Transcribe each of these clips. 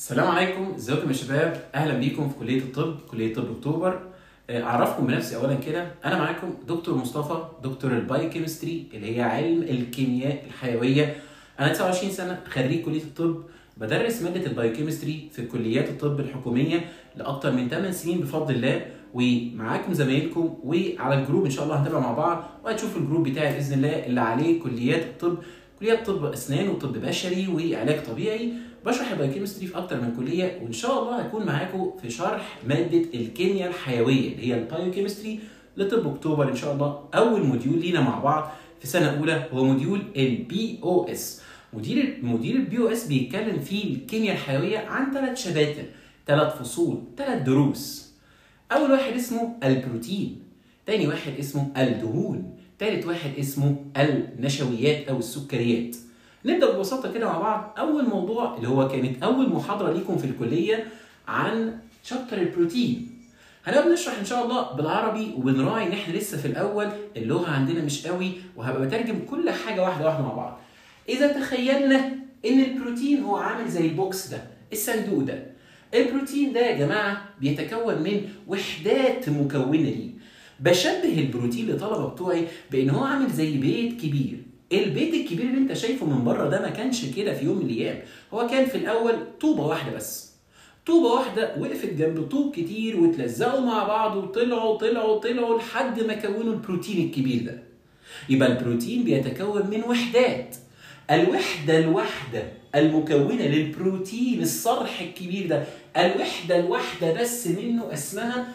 السلام عليكم ازيكم يا شباب اهلا بيكم في كليه الطب كليه طب اكتوبر آه، اعرفكم بنفسي اولا كده انا معاكم دكتور مصطفى دكتور البايوكيمستري اللي هي علم الكيمياء الحيويه انا 29 سنه خريج كليه الطب بدرس ماده البايوكيمستري في كليات الطب الحكوميه لاكثر من 8 سنين بفضل الله ومعاكم زمايلكم وعلى الجروب ان شاء الله هنتابع مع بعض وهتشوفوا الجروب بتاعي باذن الله اللي عليه كليات الطب كليات طب اسنان وطب بشري وعلاج طبيعي بشرح البايوكيمستري في اكتر من كليه وان شاء الله هكون معاكم في شرح ماده الكيمياء الحيويه اللي هي البايوكيمستري لطب اكتوبر ان شاء الله اول موديول لينا مع بعض في سنه اولى هو موديول البي او اس مدير مدير البي او اس بيتكلم فيه الكيمياء الحيويه عن ثلاث شباتر ثلاث فصول ثلاث دروس اول واحد اسمه البروتين تاني واحد اسمه الدهون تالت واحد اسمه النشويات او السكريات نبدا ببساطه كده مع بعض اول موضوع اللي هو كانت اول محاضره ليكم في الكليه عن شابتر البروتين هنبقى بنشرح ان شاء الله بالعربي وبنراعي ان احنا لسه في الاول اللغه عندنا مش قوي وهبقى بترجم كل حاجه واحده واحده مع بعض اذا تخيلنا ان البروتين هو عامل زي البوكس ده الصندوق ده البروتين ده يا جماعه بيتكون من وحدات مكونه ليه بشبه البروتين لطلبه بتوعي بان هو عامل زي بيت كبير البيت الكبير اللي انت شايفه من بره ده ما كانش كده في يوم من الايام هو كان في الاول طوبه واحده بس طوبه واحده وقفت جنب طوب كتير وتلزقوا مع بعض وطلعوا طلعوا طلعوا لحد ما كونوا البروتين الكبير ده يبقى البروتين بيتكون من وحدات الوحدة الواحدة المكونة للبروتين الصرح الكبير ده الوحدة الواحدة بس منه اسمها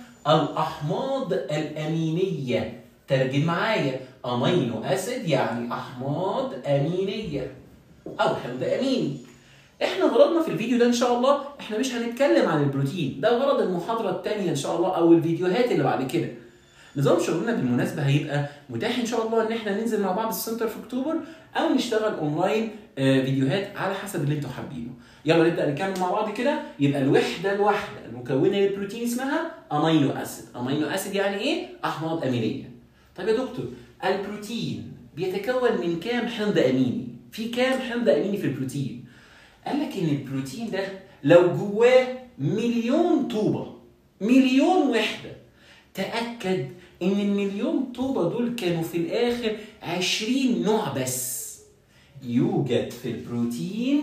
الأحماض الأمينية ترجم معايا أمينو أسيد يعني أحماض أمينية أو حمض أميني احنا غرضنا في الفيديو ده ان شاء الله احنا مش هنتكلم عن البروتين ده غرض المحاضرة التانية ان شاء الله او الفيديوهات اللي بعد كده نظام شغلنا بالمناسبة هيبقى متاح ان شاء الله ان احنا ننزل مع بعض السنتر في اكتوبر او نشتغل اونلاين آه، فيديوهات على حسب اللي انتوا حابينه يلا نبدا نكمل مع بعض كده يبقى الوحده الواحده المكونه للبروتين اسمها امينو اسيد امينو اسيد يعني ايه احماض امينيه طب يا دكتور البروتين بيتكون من كام حمض اميني في كام حمض اميني في البروتين قال لك ان البروتين ده لو جواه مليون طوبه مليون وحده تاكد ان المليون طوبه دول كانوا في الاخر 20 نوع بس يوجد في البروتين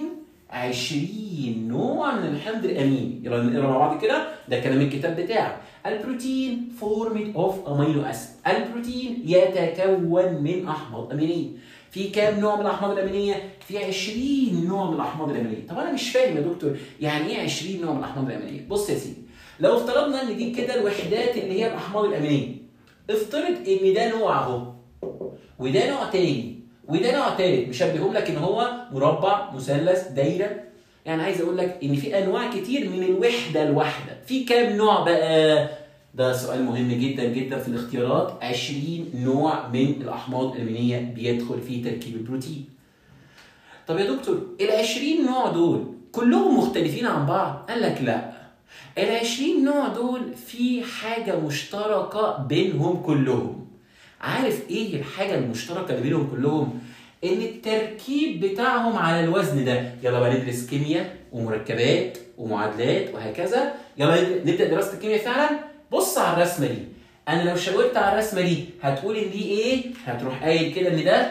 20 نوع من الحمض الاميني يلا نقرا مع بعض كده ده كلام الكتاب بتاعك البروتين فورمد اوف امينو اسيد البروتين يتكون من احماض امينيه في كام نوع من الاحماض الامينيه في 20 نوع من الاحماض الامينيه طب انا مش فاهم يا دكتور يعني ايه 20 نوع من الاحماض الامينيه بص يا سيدي لو افترضنا ان دي كده الوحدات اللي هي الاحماض الامينيه افترض ان ده نوع اهو وده نوع تاني وده نوع تالت مشبههم لك ان هو مربع مثلث دايره يعني عايز اقول لك ان في انواع كتير من الوحده الواحده في كام نوع بقى ده سؤال مهم جدا جدا في الاختيارات 20 نوع من الاحماض الامينيه بيدخل في تركيب البروتين طب يا دكتور ال 20 نوع دول كلهم مختلفين عن بعض قال لك لا ال 20 نوع دول في حاجه مشتركه بينهم كلهم عارف ايه الحاجه المشتركه اللي بينهم كلهم ان التركيب بتاعهم على الوزن ده يلا بقى ندرس كيمياء ومركبات ومعادلات وهكذا يلا نبدا دراسه الكيمياء فعلا بص على الرسمه دي انا لو شاورت على الرسمه دي هتقول ان دي ايه هتروح قايل كده ان ده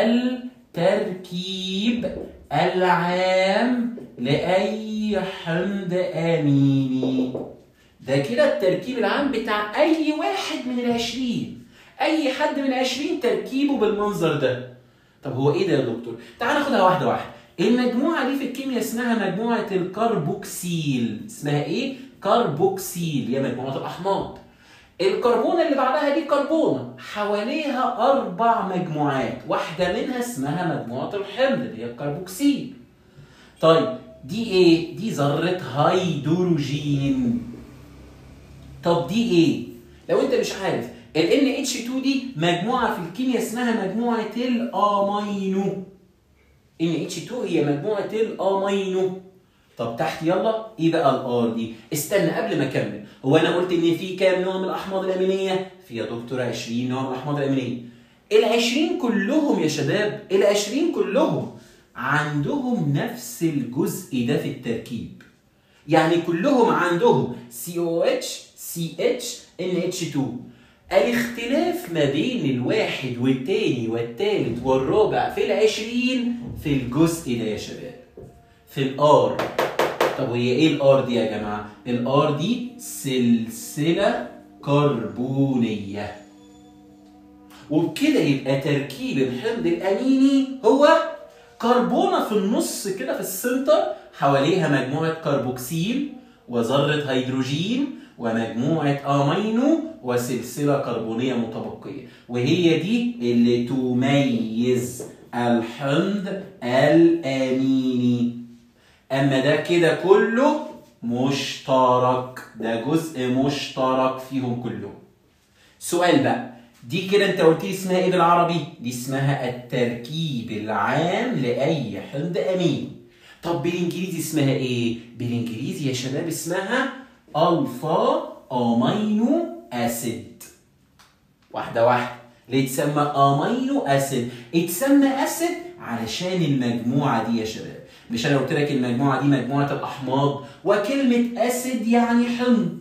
التركيب العام لاي حمض اميني ده كده التركيب العام بتاع اي واحد من العشرين اي حد من العشرين تركيبه بالمنظر ده طب هو ايه ده يا دكتور تعال ناخدها واحده واحده المجموعه دي في الكيمياء اسمها مجموعه الكربوكسيل اسمها ايه كربوكسيل هي مجموعه الاحماض الكربونه اللي بعدها دي كربونه حواليها اربع مجموعات واحده منها اسمها مجموعه الحمض اللي هي الكربوكسيل طيب دي ايه دي ذره هيدروجين طب دي ايه لو انت مش عارف ال NH2 دي مجموعة في الكيمياء اسمها مجموعة الأمينو NH2 هي مجموعة الأمينو طب تحت يلا ايه بقى الار دي؟ استنى قبل ما اكمل هو انا قلت ان في كام نوع من الاحماض الامينيه؟ في يا دكتور 20 نوع من الاحماض الامينيه. ال 20 كلهم يا شباب ال 20 كلهم عندهم نفس الجزء ده في التركيب. يعني كلهم عندهم COH CH NH2 الاختلاف ما بين الواحد والتاني والتالت والرابع في العشرين في الجزء ده يا شباب في الار طب وهي ايه الار دي يا جماعه الار دي سلسله كربونيه وبكده يبقى تركيب الحمض الاميني هو كربونه في النص كده في السنتر حواليها مجموعه كربوكسيل وذره هيدروجين ومجموعه امينو وسلسله كربونيه متبقيه وهي دي اللي تميز الحمض الاميني اما ده كده كله مشترك ده جزء مشترك فيهم كلهم سؤال بقى دي كده انت قلت لي اسمها ايه بالعربي دي اسمها التركيب العام لاي حمض امين طب بالانجليزي اسمها ايه بالانجليزي يا شباب اسمها الفا امينو اسيد واحده واحده ليه تسمى امينو اسيد اتسمى اسيد علشان المجموعه دي يا شباب مش انا قلت لك المجموعه دي مجموعه الاحماض وكلمه اسيد يعني حمض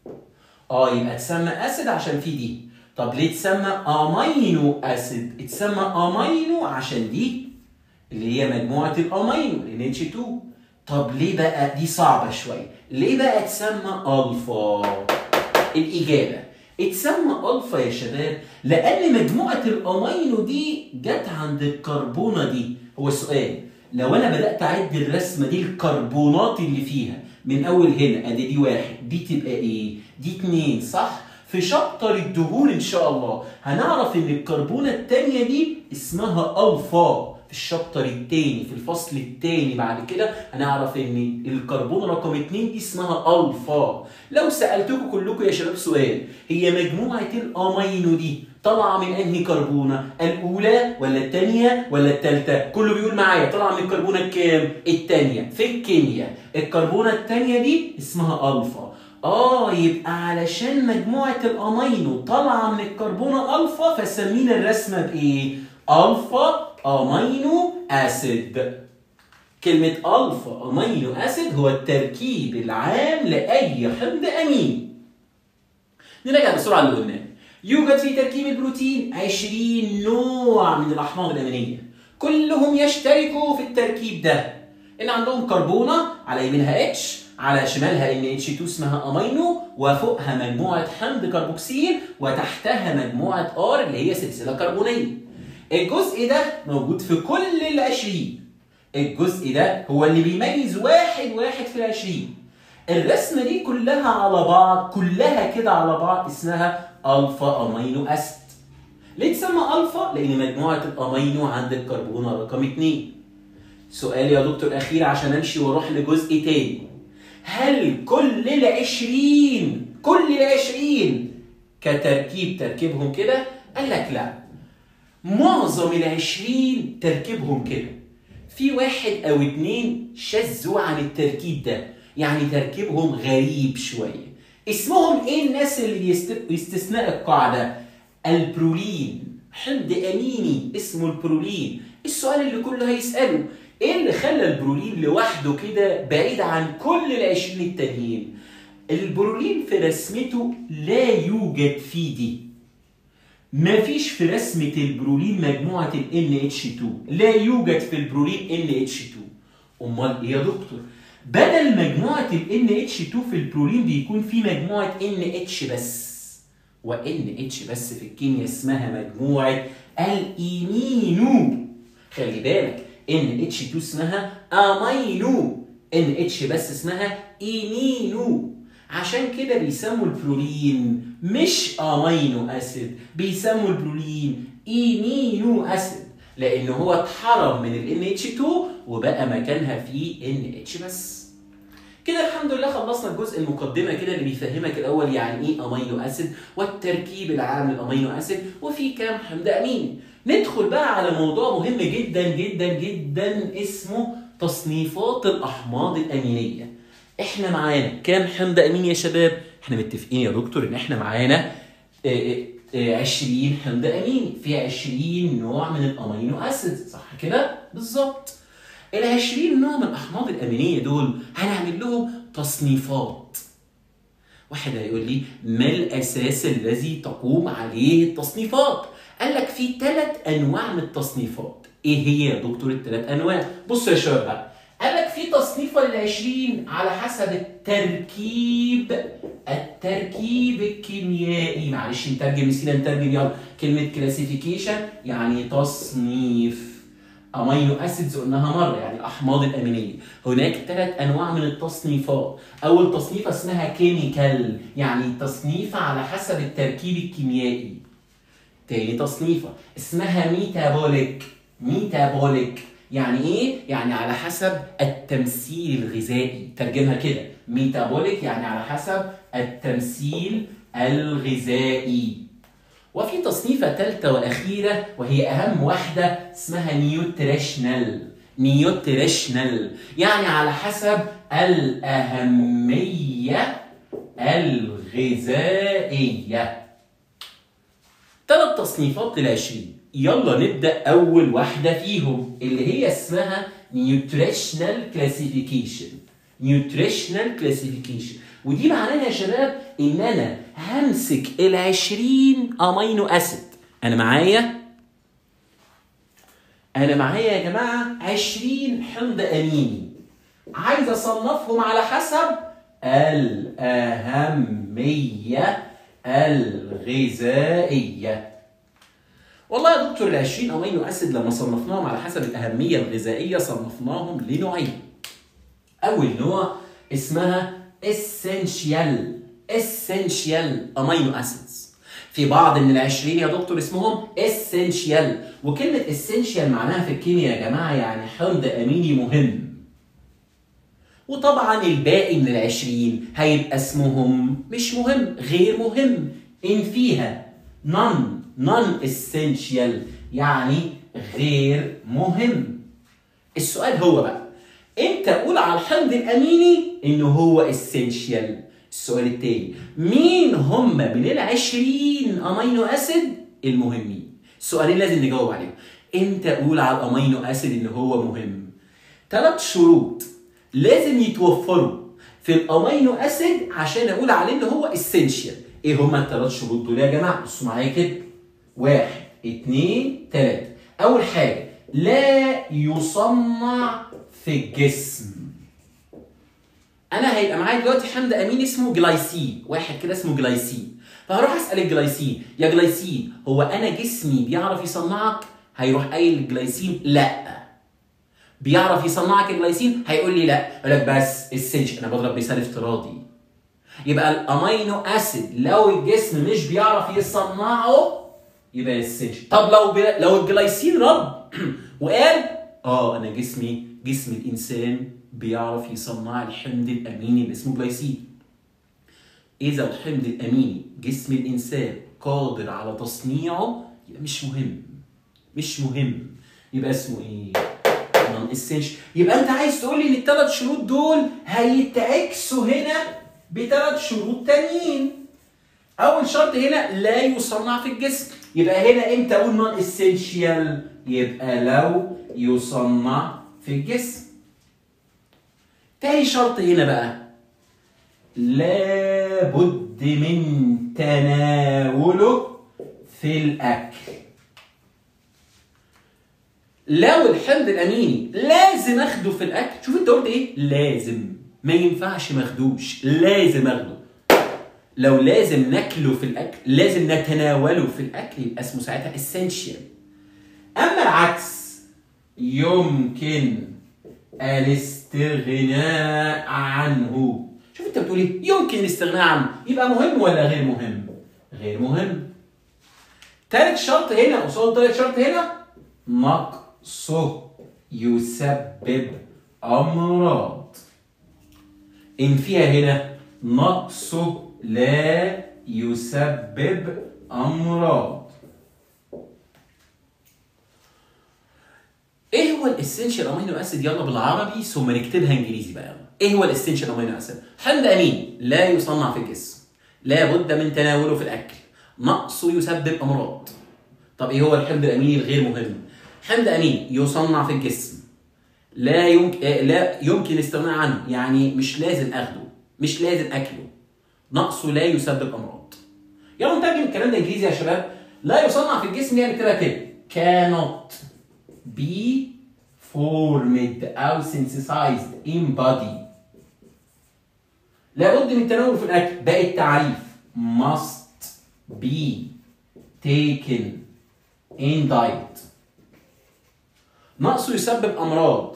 اه يبقى تسمى اسيد عشان في دي طب ليه تسمى امينو اسيد اتسمى امينو عشان دي اللي هي مجموعه الامينو ال H2 طب ليه بقى دي صعبه شويه ليه بقى تسمى الفا الاجابه اتسمى الفا يا شباب لان مجموعه الامينو دي جت عند الكربونه دي هو السؤال لو انا بدات اعد الرسمه دي الكربونات اللي فيها من اول هنا ادي دي واحد دي تبقى ايه دي اتنين صح في شابتر الدهون ان شاء الله هنعرف ان الكربونه الثانيه دي اسمها الفا في الشابتر الثاني في الفصل الثاني بعد كده هنعرف ان الكربون رقم 2 دي اسمها الفا لو سالتكم كلكم يا شباب سؤال هي مجموعه الامينو دي طالعه من انهي كربونه الاولى ولا الثانيه ولا الثالثه كله بيقول معايا طالعه من الكربونه الكام الثانيه في الكيمياء الكربونه الثانيه دي اسمها الفا اه يبقى علشان مجموعه الامينو طالعه من الكربونه الفا فسمينا الرسمه بايه الفا امينو اسيد كلمة الفا امينو اسيد هو التركيب العام لاي حمض امين نراجع بسرعة اللي قلناه يوجد في تركيب البروتين 20 نوع من الاحماض الامينية كلهم يشتركوا في التركيب ده ان عندهم كربونة على يمينها اتش على شمالها ان اتش 2 اسمها امينو وفوقها مجموعة حمض كربوكسيل وتحتها مجموعة ار اللي هي سلسلة كربونية الجزء ده موجود في كل العشرين الجزء ده هو اللي بيميز واحد واحد في العشرين الرسمة دي كلها على بعض كلها كده على بعض اسمها ألفا أمينو أسيد ليه تسمى ألفا؟ لأن مجموعة الأمينو عند الكربونة رقم اتنين سؤال يا دكتور أخير عشان أمشي وأروح لجزء تاني هل كل العشرين كل العشرين كتركيب تركيبهم كده؟ قال لك لا معظم العشرين تركيبهم كده في واحد او اتنين شذوا عن التركيب ده يعني تركيبهم غريب شوية اسمهم ايه الناس اللي يست... يستثناء القاعدة البرولين حمض اميني اسمه البرولين السؤال اللي كله هيسأله ايه اللي خلى البرولين لوحده كده بعيد عن كل العشرين التانيين البرولين في رسمته لا يوجد فيه دي ما فيش في رسمة البرولين مجموعة ال NH2 لا يوجد في البرولين NH2 أمال إيه يا دكتور؟ بدل مجموعة ال NH2 في البرولين بيكون في مجموعة NH بس و NH بس في الكيمياء اسمها مجموعة الإيمينو خلي بالك NH2 اسمها أمينو NH بس اسمها إيمينو عشان كده بيسموا البرولين مش امينو اسيد بيسموا البرولين ايمينو اسيد لان هو اتحرم من ال NH2 وبقى مكانها في NH بس كده الحمد لله خلصنا الجزء المقدمه كده اللي بيفهمك الاول يعني ايه امينو اسيد والتركيب العام للامينو اسيد وفي كام حمض اميني ندخل بقى على موضوع مهم جدا جدا جدا اسمه تصنيفات الاحماض الامينيه احنا معانا كام حمض امين يا شباب؟ احنا متفقين يا دكتور ان احنا معانا 20 حمض امين في 20 نوع من الامينو اسيد صح كده؟ بالظبط ال 20 نوع من الاحماض الامينيه دول هنعمل لهم تصنيفات واحد هيقول لي ما الاساس الذي تقوم عليه التصنيفات قال لك في ثلاث انواع من التصنيفات ايه هي يا دكتور الثلاث انواع بص يا شباب بقى قال لك في تصنيفه لل 20 على حسب التركيب التركيب الكيميائي معلش نترجم نسينا نترجم يلا كلمه كلاسيفيكيشن يعني تصنيف امينو اسيدز قلناها مره يعني الاحماض الامينيه هناك ثلاث انواع من التصنيفات اول تصنيفه اسمها كيميكال يعني تصنيفه على حسب التركيب الكيميائي تاني تصنيفه اسمها ميتابوليك ميتابوليك يعني ايه يعني على حسب التمثيل الغذائي ترجمها كده ميتابوليك يعني على حسب التمثيل الغذائي وفي تصنيفة ثالثة وأخيرة وهي أهم واحدة اسمها نيوتريشنال نيوتريشنال يعني على حسب الأهمية الغذائية ثلاث تصنيفات للعشرين يلا نبدأ أول واحدة فيهم اللي هي اسمها نيوتريشنال كلاسيفيكيشن نيوتريشنال كلاسيفيكيشن ودي معناها يا شباب ان انا همسك ال 20 امينو اسيد انا معايا انا معايا يا جماعه 20 حمض اميني عايز اصنفهم على حسب الاهميه الغذائيه والله يا دكتور ال 20 امينو اسيد لما صنفناهم على حسب الاهميه الغذائيه صنفناهم لنوعين اول نوع اسمها essential essential amino acids في بعض من العشرين يا دكتور اسمهم essential وكلمة essential معناها في الكيمياء يا جماعة يعني حمض أميني مهم وطبعا الباقي من العشرين هيبقى اسمهم مش مهم غير مهم إن فيها non non essential يعني غير مهم السؤال هو بقى امتى اقول على الحمض الاميني انه هو اسينشال السؤال التاني مين هم من ال 20 امينو اسيد المهمين السؤالين لازم نجاوب عليهم امتى اقول على الامينو اسيد ان هو مهم ثلاث شروط لازم يتوفروا في الامينو اسيد عشان اقول عليه ان هو اسينشال ايه هما الثلاث شروط دول يا جماعه بصوا معايا كده واحد اتنين تلاته اول حاجه لا يصنع في الجسم انا هيبقى معايا دلوقتي حمض امين اسمه جلايسين واحد كده اسمه جلايسين فهروح اسال الجلايسين يا جلايسين هو انا جسمي بيعرف يصنعك هيروح قايل الجلايسين لا بيعرف يصنعك الجلايسين هيقول لي لا يقول لك بس السنش انا بضرب مثال افتراضي يبقى الامينو اسيد لو الجسم مش بيعرف يصنعه يبقى السنش طب لو بي... لو الجلايسين رد وقال اه انا جسمي جسم الانسان بيعرف يصنع الحمض الاميني اللي اسمه جلايسين اذا الحمض الاميني جسم الانسان قادر على تصنيعه يبقى مش مهم مش مهم يبقى اسمه ايه نون اسينش يبقى انت عايز تقول لي ان الثلاث شروط دول هيتعكسوا هنا بثلاث شروط تانيين اول شرط هنا لا يصنع في الجسم يبقى هنا امتى اقول نون اسينشال يبقى لو يصنع في الجسم تاني شرط هنا بقى لابد من تناوله في الاكل لو الحمض الاميني لازم اخده في الاكل شوف انت قلت ايه لازم ما ينفعش ماخدوش لازم اخده لو لازم ناكله في الاكل لازم نتناوله في الاكل يبقى اسمه ساعتها اسينشال اما العكس يمكن الاستغناء عنه شوف انت بتقول ايه يمكن الاستغناء عنه يبقى مهم ولا غير مهم غير مهم تالت شرط هنا قصاد تالت شرط هنا نقصه يسبب امراض ان فيها هنا نقصه لا يسبب امراض ايه هو الاسنشال امينو اسيد يلا بالعربي ثم نكتبها انجليزي بقى يلا ايه هو الاسنشال امينو اسيد حمض امين لا يصنع في الجسم لا بد من تناوله في الاكل نقصه يسبب امراض طب ايه هو الحمض الاميني الغير مهم حمض امين يصنع في الجسم لا يمكن لا يمكن الاستغناء عنه يعني مش لازم اخده مش لازم اكله نقصه لا يسبب امراض يلا نترجم الكلام ده انجليزي يا شباب لا يصنع في الجسم يعني كده كده cannot be formed او synthesized in body لابد من التناول في الاكل باقي التعريف must be taken in diet نقصه يسبب امراض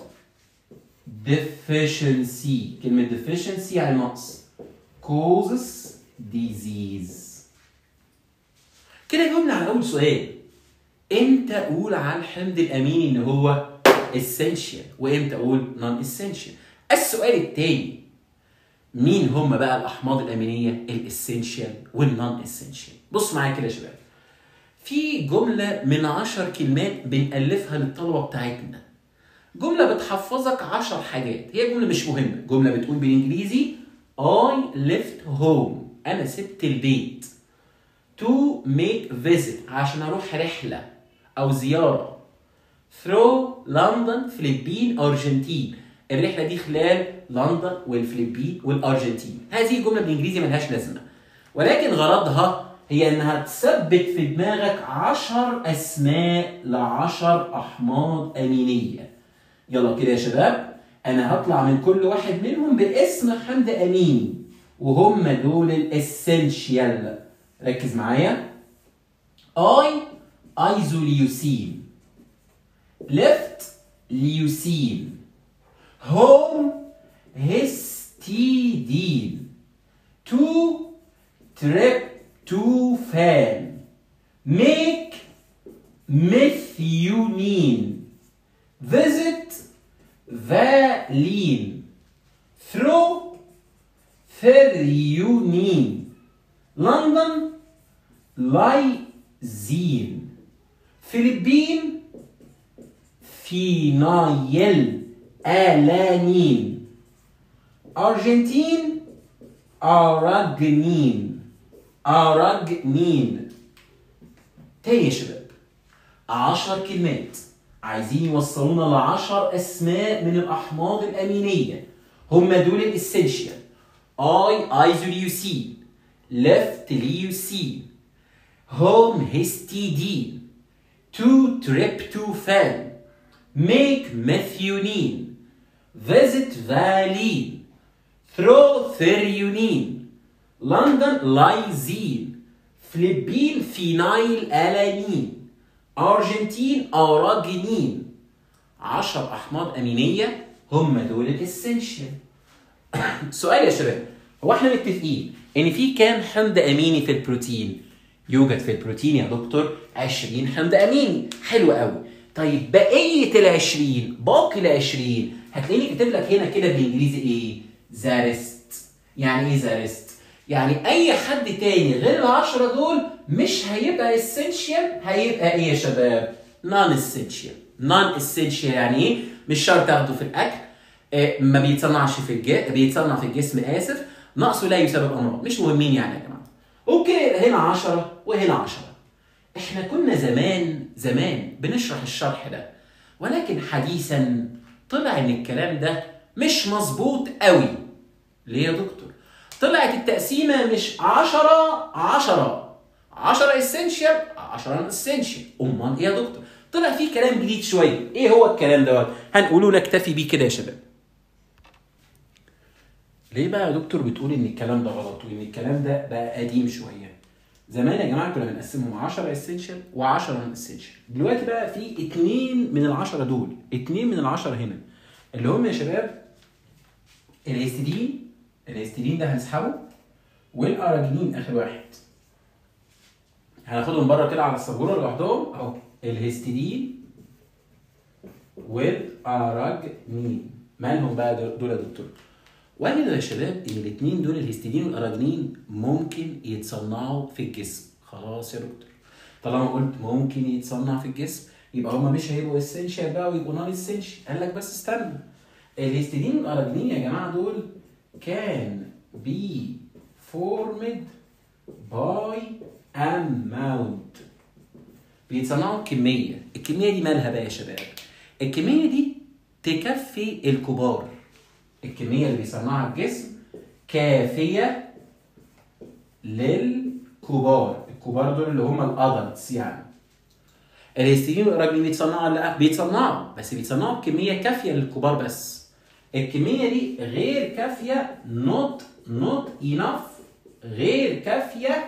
deficiency كلمة deficiency يعني نقص causes disease كده جاوبنا على اول سؤال امتى اقول على الحمض الاميني ان هو essential وامتى اقول non essential السؤال التاني مين هم بقى الاحماض الامينيه الاسينشال والنون اسينشال بص معايا كده يا شباب في جمله من عشر كلمات بنالفها للطلبه بتاعتنا جمله بتحفظك عشر حاجات هي جمله مش مهمه جمله بتقول بالانجليزي I left home انا سبت البيت to make visit عشان اروح رحله او زياره through لندن فلبين ارجنتين الرحله دي خلال لندن والفلبين والارجنتين هذه الجمله بالانجليزي ملهاش لازمه ولكن غرضها هي انها تثبت في دماغك عشر اسماء لعشر احماض امينيه يلا كده يا شباب انا هطلع من كل واحد منهم باسم حمض اميني وهم دول الاسينشيال ركز معايا اي ايزوليوسين ليفت ليوسين هوم هستيدين تو تريبتوفان ميك ميثيونين visit فالين throw ثريونين لندن لايزين فلبين فينايل آلانين أرجنتين أراجنين أراجنين تاني يا شباب عشر كلمات عايزين يوصلونا لعشر أسماء من الأحماض الأمينية هم دول الإسنشيال I ايزوليوسين left ليوسين هوم هيستيدين تو تريبتوفان make methionine visit valine throw threonine London lysine فلبين فينايل ألانين أرجنتين أوراجينين عشر أحماض أمينية هم دول الاسنشال سؤال يا شباب هو احنا متفقين ان في كام حمض اميني في البروتين يوجد في البروتين يا دكتور 20 حمض اميني حلو قوي طيب بقيه ال 20 باقي ال 20 هتلاقيني كاتب لك هنا كده بالانجليزي ايه زارست يعني ايه زارست يعني اي حد تاني غير العشرة دول مش هيبقى اسينشال هيبقى ايه يا شباب نون اسينشال نون اسينشال يعني ايه مش شرط تاخده في الاكل آه، ما بيتصنعش في الجسم بيتصنع في الجسم اسف نقصه لا يسبب امراض مش مهمين يعني يا جماعه اوكي هنا 10 وهنا 10 احنا كنا زمان زمان بنشرح الشرح ده ولكن حديثا طلع ان الكلام ده مش مظبوط قوي ليه يا دكتور طلعت التقسيمه مش 10 10 10 اسينشال 10 اسينشال امال ايه يا دكتور طلع فيه كلام جديد شويه ايه هو الكلام دوت هنقوله نكتفي بيه كده يا شباب ليه بقى يا دكتور بتقول ان الكلام ده غلط وان الكلام ده بقى قديم شويه زمان يا جماعه كنا بنقسمهم 10 اسينشال و10 نون اسينشال دلوقتي بقى في اتنين من العشرة دول اتنين من العشرة هنا اللي هم يا شباب الهستidine الهستidine ده هنسحبه والاراجينين اخر واحد هناخدهم بره كده على السبوره لوحدهم اهو الهستidine والاراجنين مالهم بقى دول دول يا دكتور وقال يا شباب ان الاثنين دول الهستidine والاراجنين ممكن يتصنعوا في الجسم خلاص يا دكتور طالما قلت ممكن يتصنع في الجسم يبقى هما مش هيبقوا اسينشال بقى ويبقوا نون اسينشال قال لك بس استنى الهستidine والاراجنين يا جماعه دول كان بي فورمد باي اماونت بيتصنعوا بكميه الكميه دي مالها بقى يا شباب الكميه دي تكفي الكبار الكميه اللي بيصنعها الجسم كافيه للكبار الكبار دول اللي هم الادلتس يعني الهستيرين والاراجلين بيتصنعوا ولا لا بيتصنعوا بس بيتصنعوا بكميه كافيه للكبار بس الكميه دي غير كافيه not not enough غير كافيه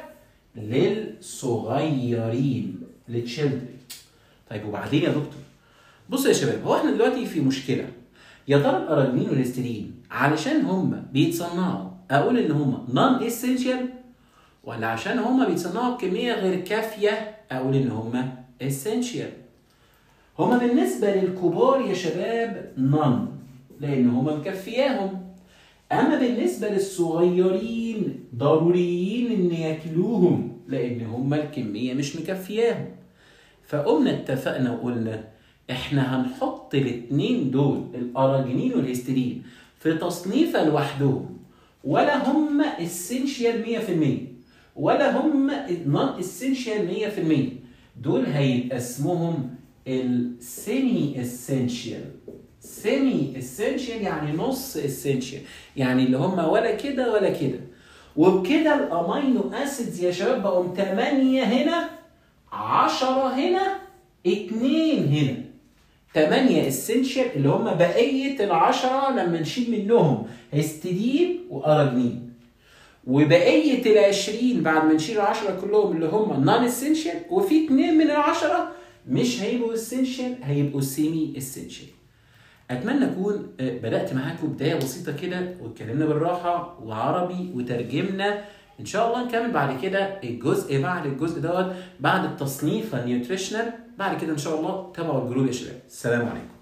للصغيرين للتشيلدرن طيب وبعدين يا دكتور بصوا يا شباب هو احنا دلوقتي في مشكله يا ترى الاراجلين والهستيرين علشان هم بيتصنعوا اقول ان هم نون اسينشال ولا عشان هم بيتصنعوا بكميه غير كافيه اقول ان هم اسينشال هما بالنسبة للكبار يا شباب نون لأن هما مكفياهم أما بالنسبة للصغيرين ضروريين إن ياكلوهم لأن هما الكمية مش مكفياهم فقمنا اتفقنا وقلنا إحنا هنحط الاتنين دول الأراجينين والهستيرين في تصنيفة لوحدهم ولا هم اسينشال 100% ولا هم نون اسينشال 100% دول هيبقى اسمهم السيمي اسينشال سيمي اسينشال يعني نص اسينشال يعني اللي هم ولا كده ولا كده وبكده الامينو اسيدز يا شباب بقوا 8 هنا 10 هنا 2 هنا 8 اسينشال اللي هم بقيه العشرة لما نشيل منهم هيستidine واراجنين وبقيه ال 20 بعد ما نشيل ال 10 كلهم اللي هم نون اسينشال وفي اثنين من العشرة مش هيبقوا اسينشال هيبقوا سيمي اسينشال اتمنى اكون بدات معاكم بدايه بسيطه كده واتكلمنا بالراحه وعربي وترجمنا ان شاء الله نكمل بعد كده الجزء بعد الجزء دوت بعد التصنيف النيوتريشنال بعد كده ان شاء الله تابعوا الجروب يا شباب السلام عليكم